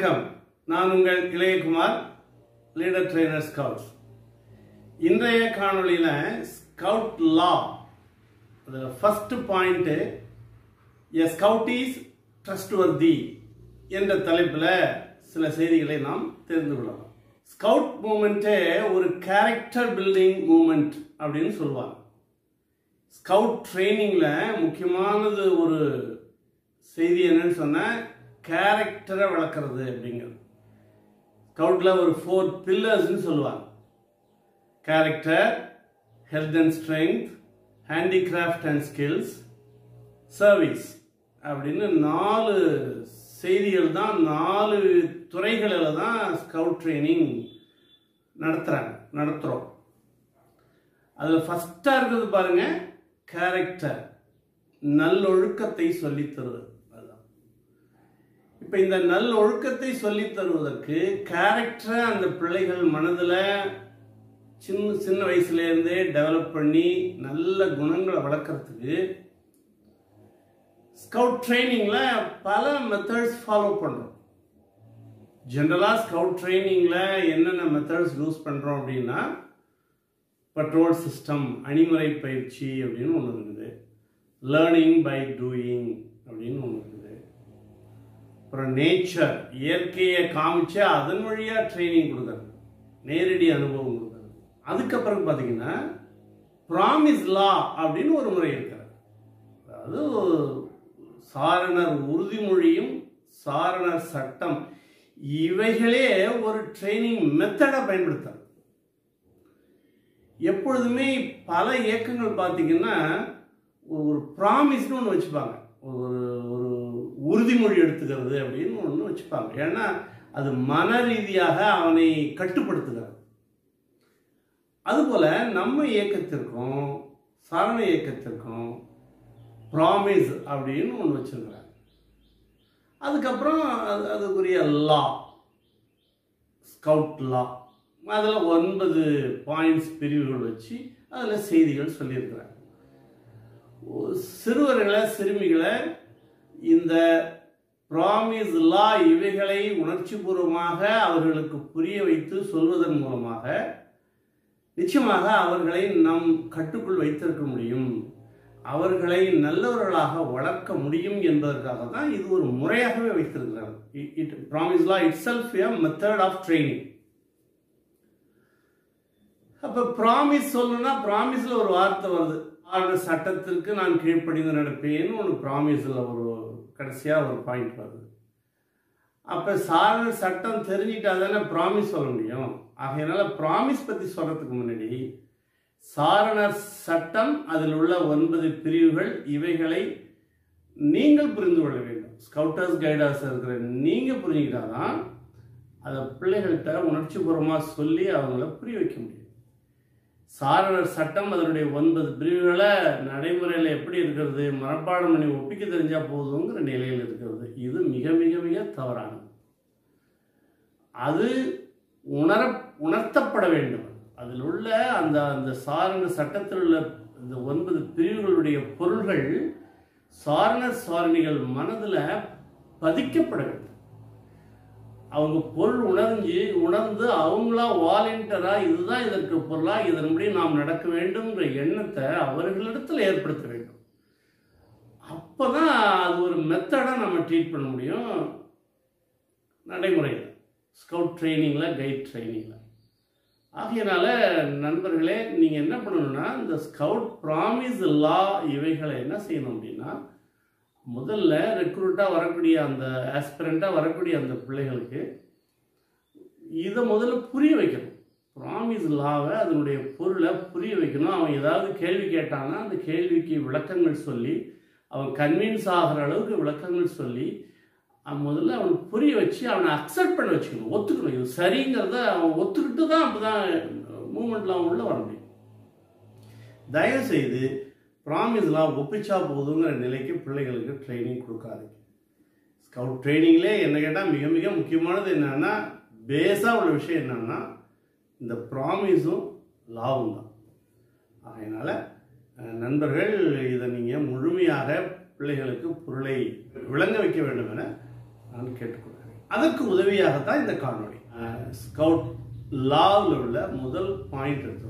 வணக்கம் நான் உங்கள் இளையகுமார் லீடர் ட்ரெயினர் ஸ்கவுட்ஸ் இன்றைய காணொளியில் ஸ்கவுட் லா அதில் first point a scout is trustworthy என்ற தலைப்பில் சில செய்திகளை நாம் தெரிந்து கொள்ளலாம் ஸ்கவுட் மூமெண்ட்டே ஒரு கேரக்டர் பில்டிங் மூமெண்ட் அப்படின்னு சொல்லுவாங்க ஸ்கவுட் ட்ரைனிங்கில் முக்கியமானது ஒரு செய்தி என்னன்னு சொன்னால் கேரக்டரை வளர்க்குறது அப்படிங்கிறது ஸ்கவுட்டில் ஒரு ஃபோர் பில்லர்ஸ்னு சொல்லுவாங்க character health and strength handicraft and skills service அப்படின்னு நாலு செய்திகள் தான் நாலு துறைகளில் தான் ஸ்கவுட் ட்ரைனிங் நடத்துகிறாங்க நடத்துகிறோம் அதில் ஃபஸ்ட்டாக இருக்கிறது பாருங்க கேரக்டர் நல்லொழுக்கத்தை சொல்லித் தருவது அதுதான் இப்போ இந்த நல்லொழுக்கத்தை சொல்லித் தருவதற்கு கேரக்டரை அந்த பிள்ளைகள் மனதில் சின்ன சின்ன வயசுலேருந்தே டெவலப் பண்ணி நல்ல குணங்களை வளர்க்குறதுக்கு ஸ்கவுட் ட்ரைனிங்கில் பல மெத்தட்ஸ் ஃபாலோ பண்ணுறோம் ஜென்ரலாக ஸ்கவுட் ட்ரைனிங்கில் என்னென்ன மெத்தட்ஸ் யூஸ் பண்ணுறோம் அப்படின்னா பட்ரோல் சிஸ்டம் அணிமுறை பயிற்சி அப்படின்னு ஒன்று இருக்குது லேர்னிங் பை டூயிங் அப்படின்னு ஒன்று இருக்குது அப்புறம் நேச்சர் இயற்கையை காமிச்சு அதன் வழியாக ட்ரைனிங் கொடுக்குறது நேரடி அனுபவம் கொடுக்குறது அதுக்கப்புறம் பார்த்தீங்கன்னா ப்ராமிஸ் லா அப்படின்னு ஒரு முறை இருக்கிறது அதாவது சாரணர் உறுதிமொழியும் சாரணர் சட்டம் இவைகளே ஒரு ட்ரைனிங் மெத்தடை பயன்படுத்துறது எப்பொழுதுமே பல இயக்கங்கள் பார்த்தீங்கன்னா ஒரு ப்ராமிஸ்னு ஒன்று வச்சுப்பாங்க ஒரு ஒரு உறுதிமொழி எடுத்துக்கிறது அப்படின்னு ஒன்று வச்சுப்பாங்க ஏன்னா அது மன ரீதியாக அவனை கட்டுப்படுத்துகிறது அதுபோல் நம்ம இயக்கத்திற்கும் சரண இயக்கத்திற்கும் ப்ராமிஸ் அப்படின்னு ஒன்று வச்சுருக்கிறாங்க அதுக்கப்புறம் அது அதுக்குரிய லா ஸ்கவுட் லா அதில் ஒன்பது பாயிண்ட்ஸ் பிரிவுகள் வச்சு அதில் செய்திகள் சொல்லியிருக்கிறாங்க சிறுவர்களை சிறுமிகளை இந்த ப்ராமிஸ் லா இவைகளை உணர்ச்சிபூர்வமாக அவர்களுக்கு புரிய வைத்து சொல்வதன் மூலமாக நிச்சயமாக அவர்களை நம் கட்டுக்குள் வைத்திருக்க முடியும் அவர்களை நல்லவர்களாக வளர்க்க முடியும் என்பதற்காக தான் இது ஒரு முறையாகவே வைத்திருக்கிறார் இட் ப்ராமிஸ் லா it self a method of training அப்போ ப்ராமிஸ் சொல்லணும்னா ப்ராமிஸில் ஒரு வார்த்தை வருது ஆர்டர் சட்டத்திற்கு நான் கீழ்ப்படிந்து நடப்பேன்னு ஒன்று ப்ராமிஸில் ஒரு கடைசியாக ஒரு பாயிண்ட் வருது அப்போ சாரண சட்டம் தெரிஞ்சிட்டா தானே ப்ராமிஸ் சொல்ல முடியும் ஆகையினால ப்ராமிஸ் பற்றி சொல்கிறதுக்கு முன்னாடி சாரணர் சட்டம் அதில் உள்ள ஒன்பது பிரிவுகள் இவைகளை நீங்கள் புரிந்து கொள்ள வேண்டும் ஸ்கவுட்டர்ஸ் கைடர்ஸ் இருக்கிற நீங்கள் புரிஞ்சுக்கிட்டாதான் அதை பிள்ளைகள்கிட்ட உணர்ச்சிபூர்வமாக சொல்லி அவங்கள புரிய வைக்க முடியும் சாரணர் சட்டம் அதனுடைய ஒன்பது பிரிவுகளை நடைமுறையில் எப்படி இருக்கிறது மனப்பாடம் பண்ணி ஒப்பிக்க தெரிஞ்சால் போதுங்கிற நிலையில் இருக்கிறது இது மிக மிக மிக தவறானது அது உணர உணர்த்தப்பட வேண்டும் அதில் உள்ள அந்த அந்த சாரண சட்டத்தில் உள்ள இந்த ஒன்பது பிரிவுகளுடைய பொருள்கள் சாரண சாரணிகள் மனதில் பதிக்கப்பட வேண்டும் அவங்க பொருள் உணர்ந்து உணர்ந்து அவங்களா வாலண்டியரா இதுதான் இதற்கு பொருளா இதன்படி நாம் நடக்க வேண்டும்ன்ற எண்ணத்தை அவர்களிடத்தில் ஏற்படுத்த வேண்டும் அப்போதான் அது ஒரு மெத்தடாக நம்ம ட்ரீட் பண்ண முடியும் நடைமுறையில் ஸ்கவுட் ட்ரைனிங்கில் கைட் ட்ரைனிங்கில் ஆகையனால நண்பர்களே நீங்கள் என்ன பண்ணணும்னா இந்த ஸ்கவுட் ப்ராமிஸ் லா இவைகளை என்ன செய்யணும் அப்படின்னா முதல்ல ரெக்ரூட்டாக வரக்கூடிய அந்த ஆஸ்பிரண்ட்டாக வரக்கூடிய அந்த பிள்ளைகளுக்கு இதை முதல்ல புரிய வைக்கணும் ப்ராமிஸ் லாவை அதனுடைய பொருளை புரிய வைக்கணும் அவன் ஏதாவது கேள்வி கேட்டான்னா அந்த கேள்விக்கு விளக்கங்கள் சொல்லி அவன் கன்வின்ஸ் ஆகிற அளவுக்கு விளக்கங்கள் சொல்லி முதல்ல அவனுக்கு புரிய வச்சு அவனை அக்செப்ட் பண்ண வச்சுக்கணும் ஒத்துக்கணும் இது சரிங்கிறத அவன் ஒத்துக்கிட்டு தான் அப்போ தான் மூமெண்ட்டில் அவன் உள்ள வர முடியும் தயவு செய்து ப்ராமிஸ்லாம் ஒப்பிச்சா போதுங்கிற நிலைக்கு பிள்ளைகளுக்கு ட்ரைனிங் கொடுக்காதீங்க ஸ்கவுட் ட்ரைனிங்லே என்ன கேட்டால் மிக மிக முக்கியமானது என்னென்னா பேஸாக உள்ள விஷயம் என்னென்னா இந்த ப்ராமிஸும் லாவும் தான் அதனால் நண்பர்கள் இதை நீங்கள் முழுமையாக பிள்ளைகளுக்கு பொருளை விளங்க வைக்க வேண்டும் என நான் கேட்டுக்கொள்கிறேன் அதற்கு உதவியாகத்தான் இந்த காணொளி ஸ்கவுட் லாவில் உள்ள முதல் பாயிண்ட் எடுத்தது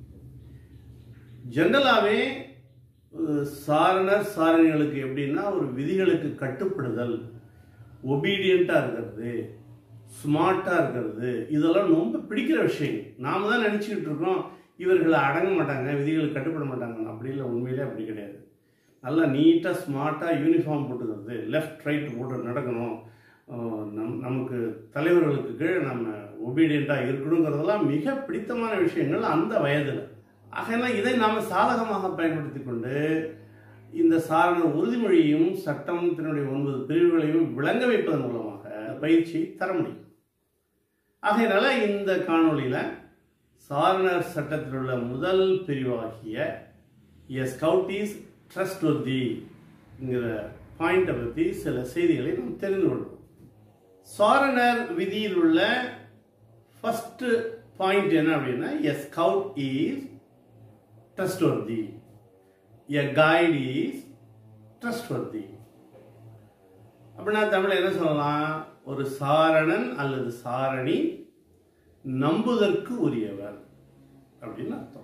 ஜென்ரலாகவே சாரணர் சாரணிகளுக்கு எப்படின்னா ஒரு விதிகளுக்கு கட்டுப்படுதல் ஒபீடியண்ட்டாக இருக்கிறது ஸ்மார்ட்டாக இருக்கிறது இதெல்லாம் ரொம்ப பிடிக்கிற விஷயம் நாம தான் நினச்சிக்கிட்டு இருக்கோம் இவர்கள் அடங்க மாட்டாங்க விதிகளுக்கு கட்டுப்பட மாட்டாங்க அப்படி இல்லை உண்மையிலே அப்படி கிடையாது நல்லா நீட்டாக ஸ்மார்ட்டாக யூனிஃபார்ம் போட்டுக்கிறது லெஃப்ட் ரைட் போட்டு நடக்கணும் அஹ் நம் நமக்கு தலைவர்களுக்கு கீழே நம்ம ஒபீடியண்ட்டாக இருக்கணுங்கிறதெல்லாம் மிக பிடித்தமான விஷயங்கள் அந்த வயதில் ஆகையெல்லாம் இதை நாம் சாதகமாக பயன்படுத்தி கொண்டு இந்த சாரண உறுதிமொழியும் சட்டம் தன்னுடைய ஒன்பது பிரிவுகளையும் விளங்க வைப்பதன் மூலமாக பயிற்சி தர முடியும் ஆகையினால இந்த காணொளியில் சாரணர் சட்டத்தில் உள்ள முதல் பிரிவாகிய எ ஸ்கவுட் இஸ் ட்ரஸ்ட் வர்திங்கிற பாயிண்டை பற்றி சில செய்திகளை நாம் தெரிந்து கொள்வோம் சாரணர் விதியில் உள்ள ஃபர்ஸ்ட் பாயிண்ட் என்ன அப்படின்னா a scout is trustworthy a guide is trustworthy அப்படின்னா தமிழ் என்ன சொல்லலாம் ஒரு சாரணன் அல்லது சாரணி நம்புதற்கு உரியவர் அப்படின்னு அர்த்தம்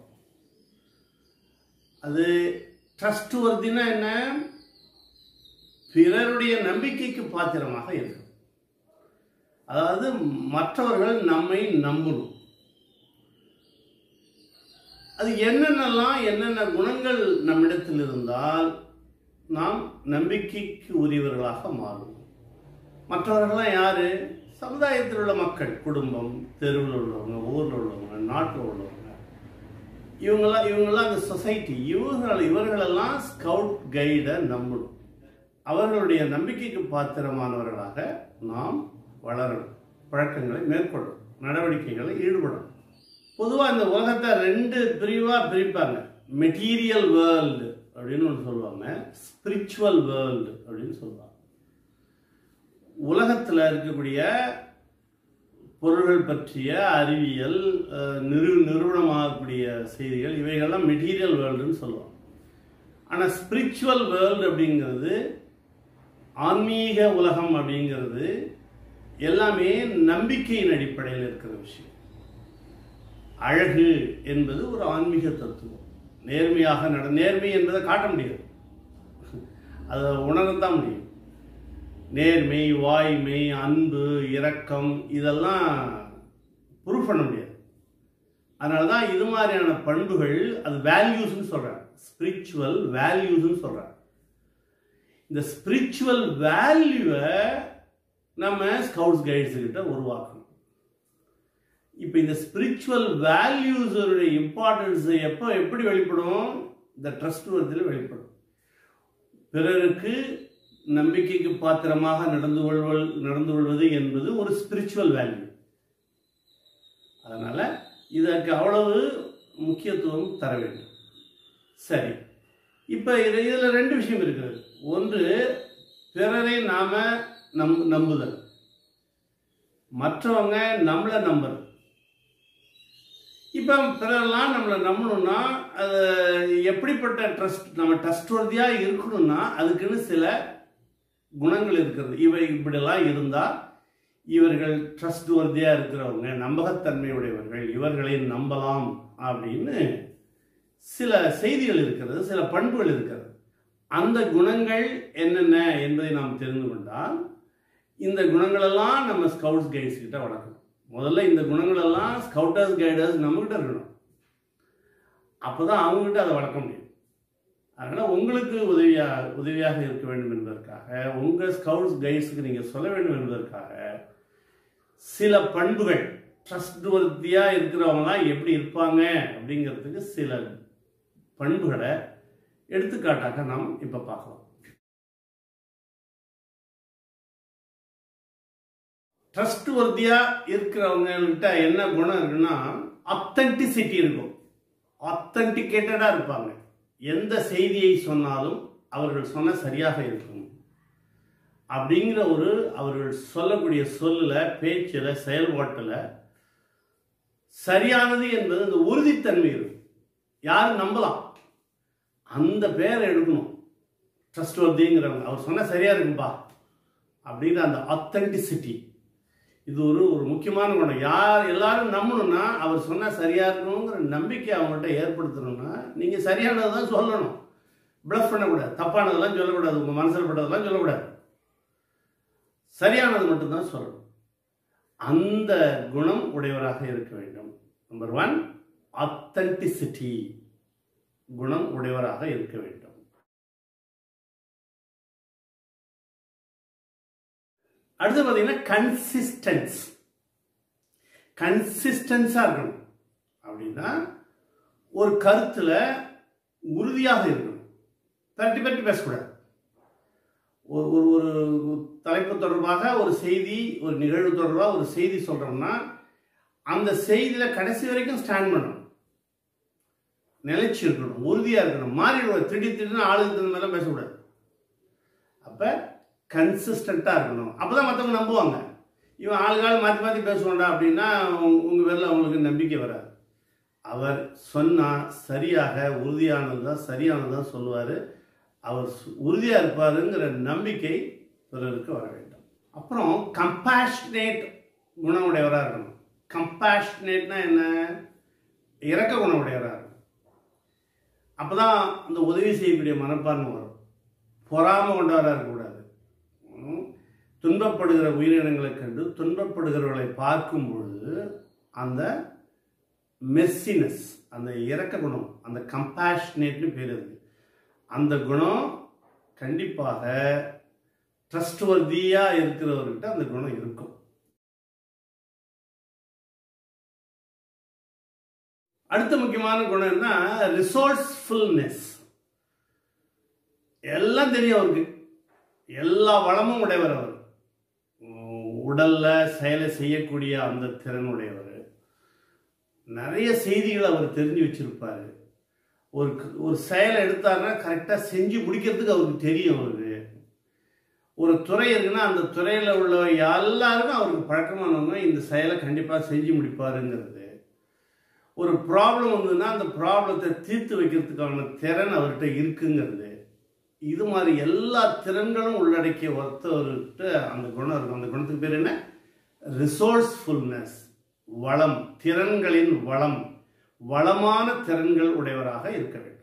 அது ட்ரஸ்ட் வர்த்தினா என்ன பிறருடைய நம்பிக்கைக்கு பாத்திரமாக இருக்கும் அதாவது மற்றவர்கள் நம்மை நம்பணும் அது என்னென்னலாம் என்னென்ன குணங்கள் நம்மிடத்தில் இருந்தால் நாம் நம்பிக்கைக்கு உரியவர்களாக மாறும் மற்றவர்கள்லாம் யாரு சமுதாயத்தில் உள்ள மக்கள் குடும்பம் தெருவில் உள்ளவங்க ஊரில் உள்ளவங்க நாட்டில் உள்ளவங்க இவங்கெல்லாம் இவங்கெல்லாம் அந்த சொசைட்டி இவர்கள் இவர்களெல்லாம் ஸ்கவுட் கைடை நம்பணும் அவர்களுடைய நம்பிக்கைக்கு பாத்திரமானவர்களாக நாம் வளரணும் பழக்கங்களை மேற்கொள்ளணும் நடவடிக்கைகளை ஈடுபடணும் பொதுவாக இந்த உலகத்தை ரெண்டு பிரிவாக பிரிப்பாங்க மெட்டீரியல் வேர்ல்டு அப்படின்னு ஒன்று சொல்லுவாங்க ஸ்பிரிச்சுவல் வேர்ல்டு அப்படின்னு சொல்லுவாங்க உலகத்தில் இருக்கக்கூடிய பொருள்கள் பற்றிய அறிவியல் அஹ், நிறு நிறுவனமாகக்கூடிய செய்திகள் இவைகள்லாம் மெட்டீரியல் வேர்ல்டுன்னு சொல்லுவாங்க ஆனால் ஸ்பிரிச்சுவல் வேர்ல்டு அப்படிங்கிறது ஆன்மீக உலகம் அப்படிங்கிறது எல்லாமே நம்பிக்கையின் அடிப்படையில் இருக்கிற விஷயம் அழகு என்பது ஒரு ஆன்மீக தத்துவம் நேர்மையாக நட நேர்மை என்பதை காட்ட முடியாது அதை உணரத்தான் முடியும் நேர்மை வாய்மை அன்பு இரக்கம் இதெல்லாம் ப்ரூவ் பண்ண முடியாது அதனால தான் இது மாதிரியான பண்புகள் அது வேல்யூஸ்னு சொல்கிறாங்க ஸ்பிரிச்சுவல் வேல்யூஸ்னு சொல்கிறாங்க இந்த ஸ்பிரிச்சுவல் வேல்யூவை நம்ம ஸ்கவுட்ஸ் கைட்ஸ் கிட்ட உருவாக்கணும் இப்போ இந்த ஸ்பிரிச்சுவல் வேல்யூஸோடைய இம்பார்ட்டன்ஸ் எப்போ எப்படி வெளிப்படும் இந்த ட்ரஸ்ட் வர்த்தில் வெளிப்படும் பிறருக்கு நம்பிக்கைக்கு பாத்திரமாக நடந்து கொள்வல் நடந்து கொள்வது என்பது ஒரு ஸ்பிரிச்சுவல் வேல்யூ அதனால இதற்கு அவ்வளவு முக்கியத்துவம் தர வேண்டும் சரி இப்போ இது இதில் ரெண்டு விஷயம் இருக்கிறது ஒன்று பிறரை நாம நம் நம்புதல் மற்றவங்க நம்மளை நம்புறது இப்போ பிறரெல்லாம் நம்மளை நம்பணும்னா அது எப்படிப்பட்ட ட்ரஸ்ட் நம்ம ட்ரஸ்ட்வர்தியாக இருக்கணும்னா அதுக்குன்னு சில குணங்கள் இருக்கிறது இவை இப்படிலாம் இருந்தால் இவர்கள் ட்ரஸ்ட் வர்த்தியாக இருக்கிறவங்க நம்பகத்தன்மையுடையவர்கள் இவர்களை நம்பலாம் அப்படின்னு சில செய்திகள் இருக்கிறது சில பண்புகள் இருக்கிறது அந்த குணங்கள் என்னென்ன என்பதை நாம் தெரிந்து கொண்டால் இந்த குணங்களெல்லாம் நம்ம ஸ்கவுட்ஸ் கைட்ஸ் கிட்ட வளர்க்கணும் முதல்ல இந்த குணங்களெல்லாம் ஸ்கவுட்டர்ஸ் கைடர்ஸ் நம்மகிட்ட இருக்கணும் அப்பதான் அவங்ககிட்ட அதை வளர்க்க முடியும் அதனால் உங்களுக்கு உதவியா உதவியாக இருக்க வேண்டும் என்பதற்காக உங்கள் ஸ்கவுட்ஸ் கைட்ஸுக்கு நீங்கள் சொல்ல வேண்டும் என்பதற்காக சில பண்புகள் ட்ரஸ்ட் வர்த்தியாக இருக்கிறவங்களாம் எப்படி இருப்பாங்க அப்படிங்கிறதுக்கு சில பண்புகளை எடுத்துக்காட்டாக நாம் இப்போ பார்க்கலாம் ட்ரஸ்ட் வர்த்தியா இருக்கிறவங்ககிட்ட என்ன குணம் இருக்குன்னா அத்தன்டிசிட்டி இருக்கும் அத்தன்டிகேட்டடா இருப்பாங்க எந்த செய்தியை சொன்னாலும் அவர்கள் சொன்ன சரியாக இருக்கும் அப்படிங்கிற ஒரு அவர்கள் சொல்லக்கூடிய சொல்லுல பேச்சில் செயல்பாட்டில் சரியானது என்பது அந்த உறுதித்தன்மை இருக்கும் யாரும் நம்பலாம் அந்த பேரை எடுக்கணும் ட்ரஸ்ட் வர்த்திங்கிறவங்க அவர் சொன்ன சரியா இருக்கும்பா அப்படிங்கிற அந்த அத்தன்டிசிட்டி இது ஒரு ஒரு முக்கியமான குணம் யார் எல்லாரும் நம்பணும்னா அவர் சொன்னால் சரியாக இருக்கணுங்கிற நம்பிக்கை அவங்கள்ட்ட ஏற்படுத்தணும்னா நீங்கள் சரியானதை தான் சொல்லணும் ப்ளஃப் பண்ணக்கூடாது தப்பானதெல்லாம் சொல்லக்கூடாது உங்கள் மனசில் பட்டதெல்லாம் சொல்லக்கூடாது சரியானது மட்டும்தான் சொல்லணும் அந்த குணம் உடையவராக இருக்க வேண்டும் நம்பர் ஒன் அத்தன்டிசிட்டி குணம் உடையவராக இருக்க வேண்டும் அடுத்து பார்த்தீங்கன்னா கன்சிஸ்டன்ஸ் கன்சிஸ்டன்ஸாக இருக்கணும் அப்படின்னா ஒரு கருத்தில் உறுதியாக இருக்கணும் தட்டி பற்றி பேசக்கூடாது ஒரு ஒரு ஒரு தலைப்பு தொடர்பாக ஒரு செய்தி ஒரு நிகழ்வு தொடர்பாக ஒரு செய்தி சொல்கிறோம்னா அந்த செய்தியில் கடைசி வரைக்கும் ஸ்டாண்ட் பண்ணணும் நிலைச்சு இருக்கணும் உறுதியாக இருக்கணும் மாறிடுவோம் திடீர் திடீர்னு ஆளுக்கு தகுந்த மாதிரிலாம் பேசக்கூடாது அப்போ கன்சிஸ்டண்ட்டாக இருக்கணும் அப்போ தான் மற்றவங்க நம்புவாங்க இவன் ஆளுகால் மாற்றி மாற்றி பேசுவான்டா அப்படின்னா உங்கள் பேரில் அவங்களுக்கு நம்பிக்கை வராது அவர் சொன்னால் சரியாக உறுதியானது தான் சரியானது தான் சொல்லுவார் அவர் உறுதியாக இருப்பாருங்கிற நம்பிக்கை பிறருக்கு வர வேண்டும் அப்புறம் கம்பேஷனேட் குணமுடையவராக இருக்கணும் கம்பேஷனேட்னா என்ன இறக்க குணமுடையவராக இருக்கணும் அப்போ தான் அந்த உதவி செய்யக்கூடிய மனப்பான்மை வரும் பொறாம கொண்டவராக இருக்கக்கூடாது ம், துன்பப்படுகிற உயிரினங்களை கண்டு துன்பப்படுகிறவர்களை பார்க்கும் பொழுது அந்த மெஸ்ஸினஸ் அந்த இறக்க குணம் அந்த கம்பேஷனேட்னு பேர் இருக்கு அந்த குணம் கண்டிப்பாக ட்ரஸ்ட்வர்தியாக இருக்கிறவர்கிட்ட அந்த குணம் இருக்கும் அடுத்த முக்கியமான குணம் என்ன ரிசோர்ஸ்ஃபுல்னஸ் எல்லாம் தெரியும் அவருக்கு எல்லா வளமும் உடையவர் அவர் உம், உடல்ல செயலை செய்யக்கூடிய அந்த திறன் உடையவர் நிறைய செய்திகளை அவர் தெரிஞ்சு வச்சிருப்பாரு ஒரு ஒரு செயலை எடுத்தாருன்னா கரெக்டாக செஞ்சு முடிக்கிறதுக்கு அவருக்கு தெரியும் அவருக்கு ஒரு துறை இருக்குன்னா அந்த துறையில் உள்ள எல்லாருக்கும் அவருக்கு பழக்கமானவங்க இந்த செயலை கண்டிப்பாக செஞ்சு முடிப்பாருங்கிறது ஒரு ப்ராப்ளம் வந்ததுன்னா அந்த ப்ராப்ளத்தை தீர்த்து வைக்கிறதுக்கான திறன் அவர்கிட்ட இருக்குங்கிறது இது மாதிரி எல்லா திறன்களும் உள்ளடக்கிய ஒருத்தவர்கிட்ட அந்த குணம் இருக்கும் அந்த குணத்துக்கு பேர் என்ன ரிசோர்ஸ்ஃபுல்னஸ் வளம் திறன்களின் வளம் வளமான திறன்கள் உடையவராக இருக்க வேண்டும்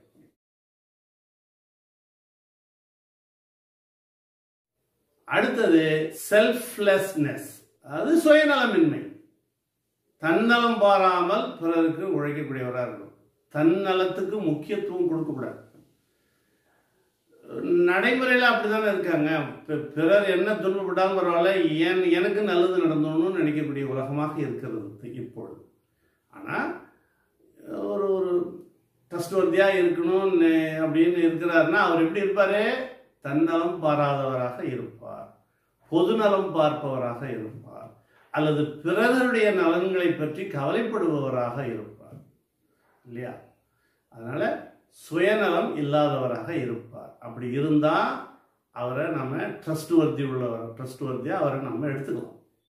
அடுத்தது செல்ஃப்லெஸ்னஸ் அது சுயநலமின்மை தன்னலம் பாராமல் பிறருக்கு உழைக்கக்கூடியவராக இருக்கணும் தன்னலத்துக்கு முக்கியத்துவம் கொடுக்கக்கூடாது நடைமுறையில் அப்படிதானே இருக்காங்க பி- பிறர் என்ன துன்பப்பட்டாலும் பரவாயில்ல ஏன் எனக்கு நல்லது நடந்தோன்னு நினைக்கக்கூடிய உலகமாக இருக்கிறது இப்பொழுது ஆனால் ஒரு ஒரு ட்ரஸ்ட்வர்த்தியாக இருக்கணும் நே- அப்படின்னு இருக்கிறாருன்னா அவர் எப்படி இருப்பார் தன்னலம் பாராதவராக இருப்பார் பொதுநலம் பார்ப்பவராக இருப்பார் அல்லது பிறருடைய நலன்களை பற்றி கவலைப்படுபவராக இருப்பார் இல்லையா அதனால சுயநலம் இல்லாதவராக இருப்பார் அப்படி இருந்தால் அவரை நம்ம ட்ரஸ்ட் வர்த்தி உள்ளவர் ட்ரஸ்ட் வர்த்தியாக அவரை நம்ம எடுத்துக்கலாம்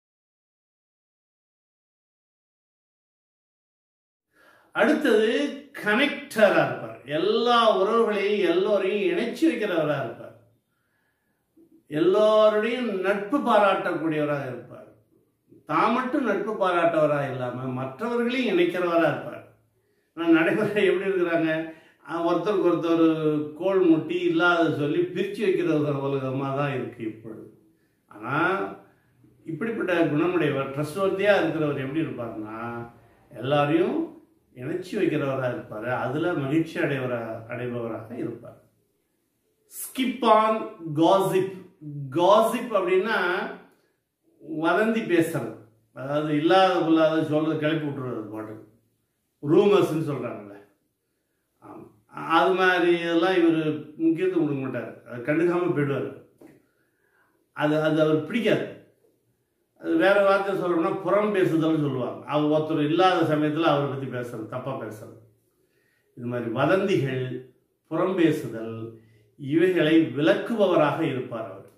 அடுத்தது கனெக்டராக இருப்பார் எல்லா உறவுகளையும் எல்லோரையும் இணைச்சி வைக்கிறவராக இருப்பார் எல்லோருடையும் நட்பு பாராட்டக்கூடியவராக இருப்பார் தான் மட்டும் நட்பு பாராட்டவராக இல்லாமல் மற்றவர்களையும் இணைக்கிறவராக இருப்பார் ஆனால் நடைமுறை எப்படி இருக்கிறாங்க அஹ் ஒருத்தருக்கு ஒருத்தர் கோல் முட்டி இல்லாத சொல்லி பிரித்து வைக்கிற ஒரு உலகமாக தான் இருக்குது இப்பொழுது ஆனால் இப்படிப்பட்ட குணமுடையவர் ட்ரஸ்ட்வர்த்தியாக இருக்கிறவர் எப்படி இருப்பார்னா எல்லாரையும் இணைச்சி வைக்கிறவராக இருப்பார் அதில் மகிழ்ச்சி அடைவராக அடைபவராக இருப்பார் ஸ்கிப் ஆன் காசிப் காசிப் அப்படின்னா வதந்தி பேசுறது அதாவது இல்லாத இல்லாத சொல்றது கிளப்பி விட்டுறது பாட்டு ரூமர்ஸ்ன்னு சொல்கிறாங்கல்ல ஆமாம் அது மாதிரி இதெல்லாம் இவர் முக்கியத்துவம் கொடுக்க மாட்டார் அதை கண்டுக்காமல் போயிடுவார் அது அது அவர் பிடிக்காது அது வேற வார்த்தை சொல்லணும்னா புறம் பேசுதல்னு சொல்லுவாங்க அவர் ஒருத்தர் இல்லாத சமயத்தில் அவரை பற்றி பேசுறது தப்பாக பேசுறது இது மாதிரி வதந்திகள் புறம் பேசுதல் இவைகளை விளக்குபவராக இருப்பார் அவர்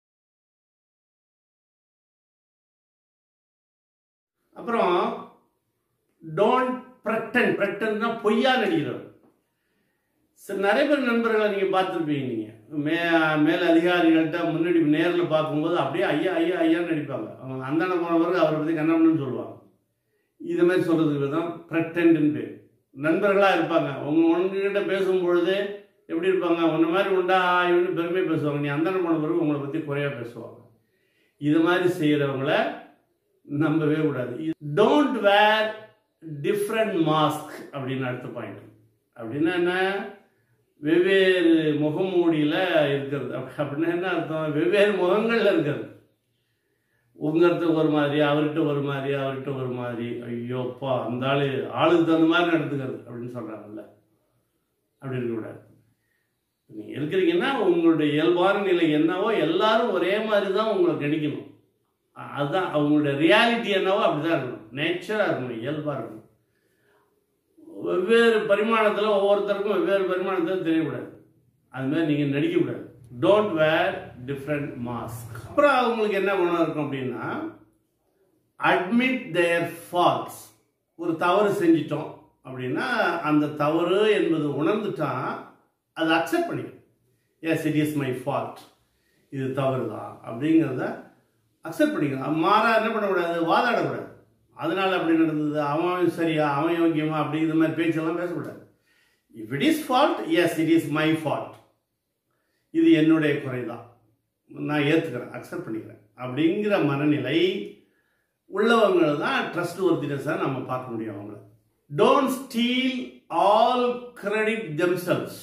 அப்புறம் டோன்ட் பிரட்டன் பிரட்டன்னா பொய்யா நடிக்கிறவர் சரி நிறைய பேர் நண்பர்களை நீங்கள் பார்த்துருப்பீங்க நீங்கள் மே மேல் அதிகாரிகள்கிட்ட முன்னாடி நேரில் பார்க்கும்போது அப்படியே ஐயா ஐயா ஐயான்னு நடிப்பாங்க அவங்க அந்தாண்ட போன பிறகு அவரை பற்றி கண்ணம்னு சொல்லுவாங்க இது மாதிரி சொல்கிறதுக்கு தான் ப்ரெட்டன்ட்னு பேர் நண்பர்களாக இருப்பாங்க உங்க உங்ககிட்ட பேசும்பொழுது எப்படி இருப்பாங்க உன்ன மாதிரி உண்டா இவனு பெருமையாக பேசுவாங்க நீ அந்தாண்ட போன பிறகு உங்களை பற்றி குறையாக பேசுவாங்க இது மாதிரி செய்கிறவங்கள நம்பவே கூடாது டோன்ட் வேர் டிஃப்ரெண்ட் மாஸ்க் அப்படின்னு அடுத்த பாயிண்ட் அப்படின்னா என்ன வெவ்வேறு முகமூடியில் இருக்கிறது அப்ப- அப்படின்னா என்ன அர்த்தம் வெவ்வேறு முகங்கள்ல இருக்கிறது உங்கள்கிட்ட ஒரு மாதிரி அவர்கிட்ட ஒரு மாதிரி அவர்கிட்ட ஒரு மாதிரி ஐயோப்பா அந்த ஆளு ஆளுக்கு தகுந்த மாதிரி நடந்துக்கிறது அப்படின்னு சொல்கிறாங்கல்ல அப்படி இருக்கக்கூடாது நீங்கள் இருக்கிறீங்கன்னா உங்களுடைய இயல்பான நிலை என்னவோ எல்லாரும் ஒரே மாதிரி தான் உங்களை கணிக்கணும் அ- அதுதான் அவங்களுடைய ரியாலிட்டி என்னவோ அப்படிதான் இருக்கணும் நேச்சராக இருக்கணும் இயல்பாக இருக்கணும் வெவ்வேறு பரிமாணத்தில் ஒவ்வொருத்தருக்கும் வெவ்வேறு பரிமாணத்தில் தெரியக்கூடாது அது மாதிரி நீங்கள் நடிக்கக்கூடாது டோன்ட் வேர் டிஃப்ரெண்ட் மாஸ்க் அப்புறம் அவங்களுக்கு என்ன குணம் இருக்கும் அப்படின்னா அட்மிட் தேர் ஃபால்ஸ் ஒரு தவறு செஞ்சிட்டோம் அப்படின்னா அந்த தவறு என்பது உணர்ந்துட்டா அதை அக்செப்ட் பண்ணிக்கும் yes it is my fault இது தவறு தான் அப்படிங்கிறத அக்செப்ட் பண்ணிக்கணும் மாறா என்ன பண்ணக்கூடாது வாதாடக்கூடாது அதனால அப்படி நடந்தது அவன் சரியா அவன் யோக்கியமா அப்படிங்கிற மாதிரி பேச்செல்லாம் பேசக்கூடாது if it is fault yes it is my fault இது என்னுடைய குறை தான் நான் ஏற்றுக்கிறேன் அக்செப்ட் பண்ணிக்கிறேன் அப்படிங்கிற மனநிலை உள்ளவங்க தான் ட்ரஸ்ட் ஒர்த்தினஸாக நம்ம பார்க்க முடியும் அவங்கள don't steal all credit themselves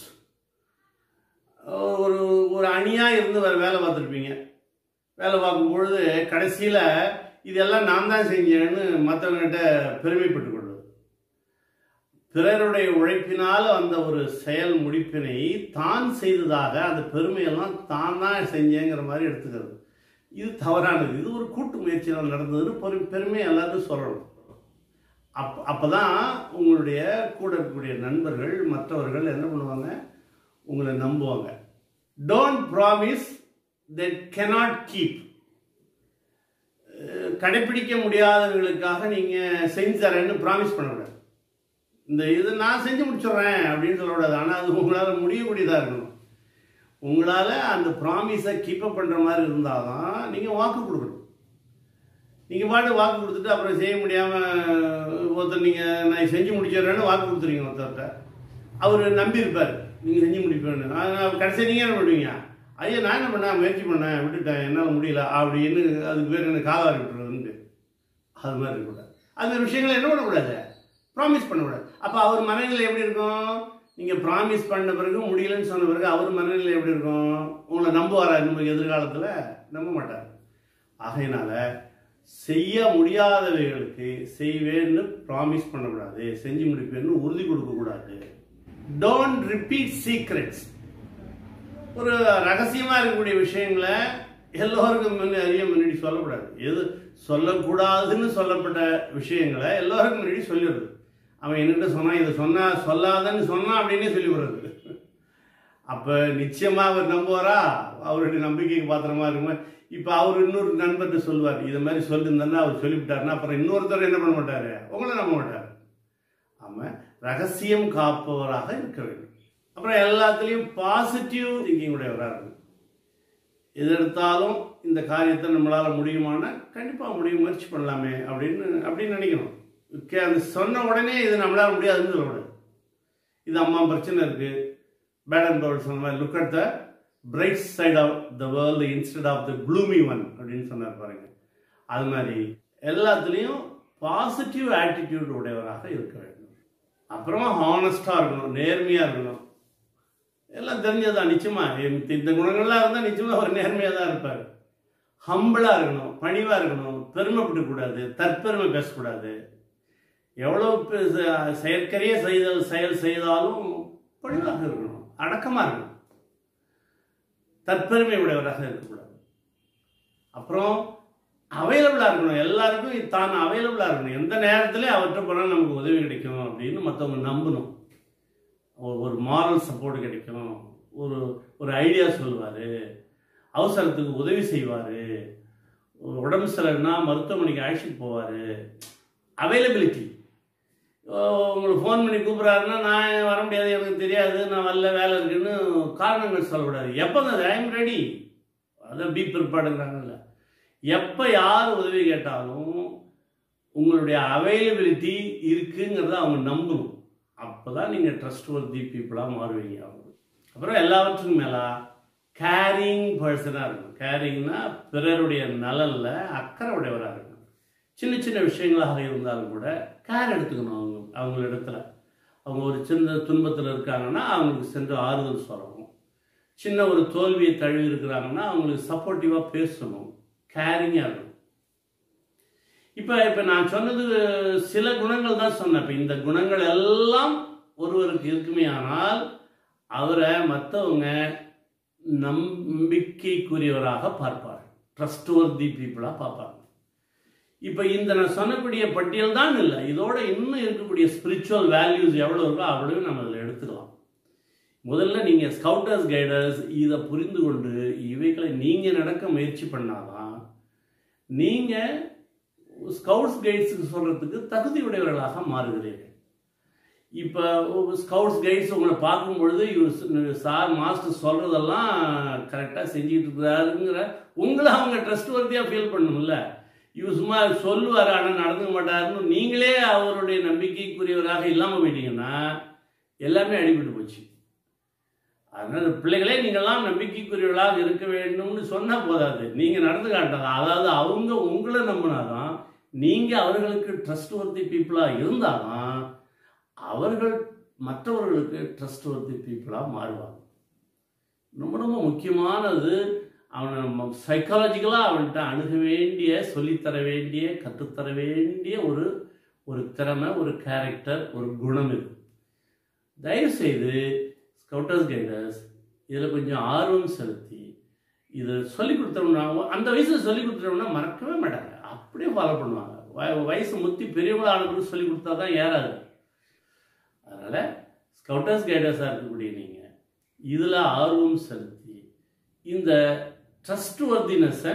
ஒரு ஒரு அணியாக இருந்து வேறு வேலை பார்த்துருப்பீங்க வேலை பார்க்கும் பொழுது கடைசியில் இதெல்லாம் நான் தான் செஞ்சேன்னு மற்றவங்ககிட்ட பெருமைப்பட்டுக் கொள்வது பிறருடைய உழைப்பினால் வந்த ஒரு செயல் முடிப்பினை தான் செய்ததாக அந்த பெருமையெல்லாம் தான் தான் செஞ்சேங்கிற மாதிரி எடுத்துக்கிறது இது தவறானது இது ஒரு கூட்டு முயற்சியில் நடந்ததுன்னு பெரு பெருமை எல்லாத்தையும் சொல்லணும் அப் அப்போ தான் உங்களுடைய கூட இருக்கக்கூடிய நண்பர்கள் மற்றவர்கள் என்ன பண்ணுவாங்க உங்களை நம்புவாங்க don't promise that cannot keep கடைப்பிடிக்க முடியாதவர்களுக்காக நீங்கள் செஞ்சு தரேன்னு ப்ராமிஸ் பண்ணக்கூடாது இந்த இது நான் செஞ்சு முடிச்சிடுறேன் அப்படின்னு சொல்லக்கூடாது ஆனால் அது உங்களால் முடியக்கூடியதாக இருக்கணும் உங்களால் அந்த ப்ராமிஸை கீப்பப் பண்ணுற மாதிரி இருந்தால் தான் நீங்கள் வாக்கு கொடுக்கணும் நீங்கள் பாட்டு வாக்கு கொடுத்துட்டு அப்புறம் செய்ய முடியாமல் ஒருத்தர் நீங்கள் நான் செஞ்சு முடிச்சிடுறேன்னு வாக்கு கொடுத்துருங்க ஒருத்தர்கிட்ட அவர் நம்பியிருப்பார் நீங்கள் செஞ்சு முடிப்பேன்னு ஆனால் கடைசி நீங்கள் என்ன பண்ணுவீங்க ஐயா நான் என்ன பண்ணேன் முயற்சி பண்ணேன் விட்டுட்டேன் என்னால் முடியல அப்படின்னு அதுக்கு பேர் என்ன காலாரி விட்டுறதுன்ட்டு அது மாதிரி இருக்கக்கூடாது அந்த விஷயங்களை என்ன பண்ணக்கூடாது ப்ராமிஸ் பண்ணக்கூடாது அப்போ அவர் மனநிலை எப்படி இருக்கும் நீங்கள் ப்ராமிஸ் பண்ண பிறகு முடியலன்னு சொன்ன பிறகு அவர் மனநிலை எப்படி இருக்கும் உங்களை நம்புவாரா நம்ம எதிர்காலத்தில் நம்ப மாட்டார் ஆகையினால செய்ய முடியாதவைகளுக்கு செய்வேன்னு ப்ராமிஸ் பண்ணக்கூடாது செஞ்சு முடிப்பேன்னு உறுதி கொடுக்கக்கூடாது டோன்ட் ரிப்பீட் சீக்ரெட்ஸ் ஒரு ரகசியமாக இருக்கக்கூடிய விஷயங்களை எல்லோருக்கும் முன்னே அறிய முன்னாடி சொல்லக்கூடாது எது சொல்லக்கூடாதுன்னு சொல்லப்பட்ட விஷயங்களை எல்லோருக்கும் முன்னாடி சொல்லிடுறது அவன் என்கிட்ட சொன்னான் இதை சொன்னா சொல்லாதன்னு சொன்னான் அப்படின்னே சொல்லிவிடுறது அப்போ நிச்சயமாக அவர் நம்புவாரா அவருடைய நம்பிக்கைக்கு பாத்திரமா இருக்குமா இப்போ அவர் இன்னொரு நண்பர்கிட்ட சொல்லுவார் இதை மாதிரி சொல்லியிருந்தேன்னா அவர் சொல்லிவிட்டாருன்னா அப்புறம் இன்னொருத்தர் என்ன பண்ண மாட்டார் உங்களை நம்ப மாட்டார் ஆமாம் ரகசியம் காப்பவராக இருக்க வேண்டும் அப்புறம் எல்லாத்துலேயும் பாசிட்டிவ் திங்கிங் உடையவராக இருக்கணும் எது எடுத்தாலும் இந்த காரியத்தை நம்மளால் முடியுமானா கண்டிப்பாக முடியும் முயற்சி பண்ணலாமே அப்படின்னு அப்படின்னு நினைக்கணும் ஓகே அது சொன்ன உடனே இது நம்மளால் முடியாதுன்னு சொல்லக்கூடாது இது அம்மா பிரச்சனை இருக்குது பேட் அண்ட் பவர் சொன்ன மாதிரி look at the bright side of the world instead of the gloomy one அப்படின்னு சொன்னார் பாருங்க அது மாதிரி எல்லாத்துலேயும் பாசிட்டிவ் ஆட்டிடியூட் உடையவராக இருக்க வேண்டும் அப்புறமா ஹானஸ்டாக இருக்கணும் நேர்மையாக இருக்கணும் எல்லாம் தெரிஞ்சதுதான் நிச்சயமா இந்த- இந்த குணங்கள்லாம் இருந்தால் நிச்சயமா அவர் நேர்மையாக தான் இருப்பார் ஹம்பிளாக இருக்கணும் பணிவாக இருக்கணும் பெருமைப்பட்டு கூடாது தற்பெருமை பேசக்கூடாது எவ்வளோ பெ- செ- செயற்கரிய செய்தல் செயல் செய்தாலும் பணிவாக இருக்கணும் அடக்கமாக இருக்கணும் தற்பெருமை உடையவராக இருக்கக்கூடாது அப்புறம் அவைலபிளாக இருக்கணும் எல்லாருக்கும் தான் அவைலபிளாக இருக்கணும் எந்த நேரத்துலையும் அவர்கிட்ட போனால் நமக்கு உதவி கிடைக்கும் அப்படின்னு மற்றவங்க நம்பணும் ஒரு ஒரு மாரல் சப்போர்ட் கிடைக்கும் ஒரு ஒரு ஐடியா சொல்லுவார் அவசரத்துக்கு உதவி செய்வார் உடம்பு சரியில்லைன்னா மருத்துவமனைக்கு அழைச்சிட்டு போவார் அவைலபிலிட்டி உங்களுக்கு ஃபோன் பண்ணி கூப்பிட்றாருன்னா நான் வர முடியாது எனக்கு தெரியாது நான் வரல வேலை இருக்குன்னு காரணங்கள் சொல்லக்கூடாது எப்போங்க ஐ எம் ரெடி அதான் பி ப்ரிப்பேர்டுங்கிறாங்கல்ல எப்போ யார் உதவி கேட்டாலும் உங்களுடைய அவைலபிலிட்டி இருக்குங்கிறத அவங்க நம்பணும் அப்போ தான் நீங்கள் ட்ரஸ்ட் ஒர்த்தி பீப்புளாக மாறுவீங்க அவங்க அப்புறம் எல்லாவற்றுக்கும் மேலே கேரிங் பர்சனாக இருக்கணும் கேரிங்னா பிறருடைய நலனில் அக்கறை உடையவராக இருக்கணும் சின்ன சின்ன விஷயங்களாக இருந்தாலும் கூட கேர் எடுத்துக்கணும் அவங்க அவங்களிடத்துல அவங்க ஒரு சின்ன துன்பத்தில் இருக்காங்கன்னா அவங்களுக்கு சென்று ஆறுதல் சொல்லணும் சின்ன ஒரு தோல்வியை தழுவி இருக்கிறாங்கன்னா அவங்களுக்கு சப்போர்ட்டிவாக பேசணும் கேரிங்காக இருக்கணும் இப்போ இப்போ நான் சொன்னது சில குணங்கள் தான் சொன்னேன் இப்போ இந்த குணங்கள் எல்லாம் ஒருவருக்கு இருக்குமே ஆனால் அவரை மற்றவங்க நம்பிக்கைக்குரியவராக பார்ப்பார் ட்ரஸ்ட் ஒர்தி பீப்புளாக பார்ப்பாங்க இப்போ இந்த நான் சொன்னக்கூடிய பட்டியல் தான் இல்லை இதோட இன்னும் இருக்கக்கூடிய ஸ்பிரிச்சுவல் வேல்யூஸ் எவ்வளோ இருக்கோ அவ்வளவு நம்ம அதில் எடுத்துக்கலாம் முதல்ல நீங்கள் ஸ்கவுட்டர்ஸ் கைடர்ஸ் இதை புரிந்து கொண்டு இவைகளை நீங்கள் நடக்க முயற்சி பண்ணாதான் நீங்கள் ஸ்கவுட்ஸ் கைட்ஸுக்கு சொல்கிறதுக்கு தகுதியுடையவர்களாக மாறுகிறீர்கள் இப்போ ஸ்கவுட்ஸ் கைட்ஸ் உங்களை பார்க்கும் பொழுது இவர் சார் மாஸ்டர் சொல்கிறதெல்லாம் கரெக்டாக செஞ்சுட்டு இருக்கிறாருங்கிற உங்களை அவங்க ட்ரஸ்ட் வர்த்தியாக ஃபீல் பண்ணணும்ல இவர் சும்மா சொல்லுவார் ஆனால் நடந்துக்க மாட்டாருன்னு நீங்களே அவருடைய நம்பிக்கைக்குரியவராக இல்லாமல் போயிட்டீங்கன்னா எல்லாமே அடிபட்டு போச்சு அதனால் பிள்ளைகளே நீங்கள்லாம் நம்பிக்கைக்குரியவர்களாக இருக்க வேண்டும்னு சொன்னால் போதாது நீங்கள் நடந்து காட்டலாம் அதாவது அவங்க உங்களை நம்பினாதான் நீங்கள் அவர்களுக்கு ட்ரஸ்ட் ஒர்த்தி பீப்புளாக இருந்தாதான் அவர்கள் மற்றவர்களுக்கு ட்ரஸ்ட் ஒர்த்தி பீப்புளாக மாறுவாங்க ரொம்ப ரொம்ப முக்கியமானது அவனை சைக்காலஜிக்கலாக அவன்கிட்ட அணுக வேண்டிய சொல்லித்தர வேண்டிய கற்றுத்தர வேண்டிய ஒரு ஒரு திறமை ஒரு கேரக்டர் ஒரு குணம் இது தயவுசெய்து ஸ்கவுட்டர்ஸ் கைடர்ஸ் இதில் கொஞ்சம் ஆர்வம் செலுத்தி இதை சொல்லி கொடுத்தோம்னா அந்த வயசில் சொல்லி கொடுத்துட்டோம்னா மறக்கவே மாட்டாங்க அப்படியே ஃபாலோ பண்ணுவாங்க வய- வயசு முத்தி பெரியவங்களான சொல்லி கொடுத்தா தான் ஏறாது அதனால் ஸ்கவுட்டர்ஸ் கைடர்ஸாக இருக்கக்கூடிய நீங்கள் இதில் ஆர்வம் செலுத்தி இந்த ட்ரஸ்ட் ஒர்த்தினஸை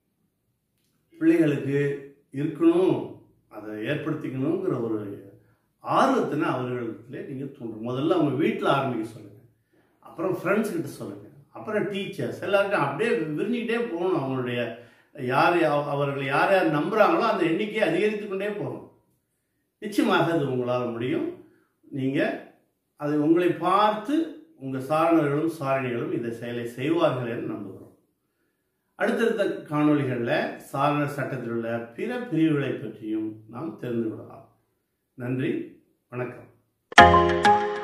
பிள்ளைகளுக்கு இருக்கணும் அதை ஏற்படுத்திக்கணுங்கிற ஒரு ஆர்வத்தினை அவர்களிடத்துல நீங்கள் தூண்டும் முதல்ல அவங்க வீட்டில் ஆரம்பிக்க சொல்லுங்கள் அப்புறம் ஃப்ரெண்ட்ஸ் கிட்ட சொல்லுங்கள் அப்புறம் டீச்சர்ஸ் எல்லாருக்கும் அப்படியே விரிஞ்சிக்கிட்டே போகணும் அவங்களுடைய யார் யா- அவர்கள் யார் யார் நம்புகிறாங்களோ அந்த எண்ணிக்கையை அதிகரித்து கொண்டே போகணும் நிச்சயமாக அது உங்களால் முடியும் நீங்கள் அது உங்களை பார்த்து உங்கள் சாரணர்களும் சாரணிகளும் இந்த செயலை செய்வார்கள் என்று நம்புகிறோம் அடுத்தடுத்த காணொளிகளில் சாரண சட்டத்தில் உள்ள பிற பிரிவுகளை பற்றியும் நாம் தெரிந்து கொள்ளலாம் நன்றி வணக்கம்